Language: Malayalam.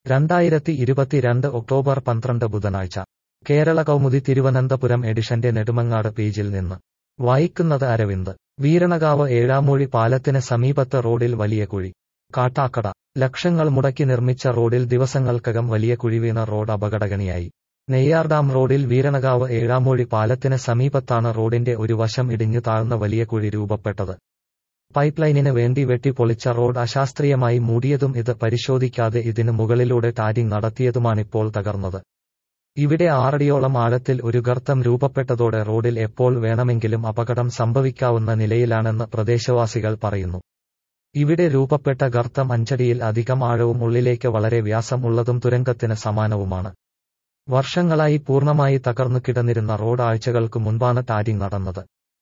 രണ്ടായിരത്തി ഇരുപത്തിരണ്ട് ഒക്ടോബർ പന്ത്രണ്ട് ബുധനാഴ്ച കേരള കൗമുദി തിരുവനന്തപുരം എഡിഷന്റെ നെടുമങ്ങാട് പേജിൽ നിന്ന് വായിക്കുന്നത് അരവിന്ദ് വീരണകാവ് ഏഴാമൂഴി പാലത്തിന് സമീപത്ത് റോഡിൽ വലിയ കുഴി കാട്ടാക്കട ലക്ഷങ്ങൾ മുടക്കി നിർമ്മിച്ച റോഡിൽ ദിവസങ്ങൾക്കകം വലിയ കുഴി വീണ റോഡ് അപകടകണിയായി നെയ്യാർഡാം റോഡിൽ വീരണകാവ് ഏഴാമൂഴി പാലത്തിന് സമീപത്താണ് റോഡിന്റെ ഒരു വശം ഇടിഞ്ഞു താഴ്ന്ന വലിയ കുഴി രൂപപ്പെട്ടത് പൈപ്പ് ലൈനിന് വേണ്ടി വെട്ടിപ്പൊളിച്ച റോഡ് അശാസ്ത്രീയമായി മൂടിയതും ഇത് പരിശോധിക്കാതെ ഇതിനു മുകളിലൂടെ ടാരിങ് നടത്തിയതുമാണിപ്പോൾ തകർന്നത് ഇവിടെ ആറടിയോളം ആഴത്തിൽ ഒരു ഗർത്തം രൂപപ്പെട്ടതോടെ റോഡിൽ എപ്പോൾ വേണമെങ്കിലും അപകടം സംഭവിക്കാവുന്ന നിലയിലാണെന്ന് പ്രദേശവാസികൾ പറയുന്നു ഇവിടെ രൂപപ്പെട്ട ഗർത്തം അഞ്ചടിയിൽ അധികം ആഴവും ഉള്ളിലേക്ക് വളരെ വ്യാസം ഉള്ളതും തുരങ്കത്തിന് സമാനവുമാണ് വർഷങ്ങളായി പൂർണ്ണമായി തകർന്നു കിടന്നിരുന്ന റോഡ് ആഴ്ചകൾക്കു മുൻപാണ് ടാരിങ് നടന്നത്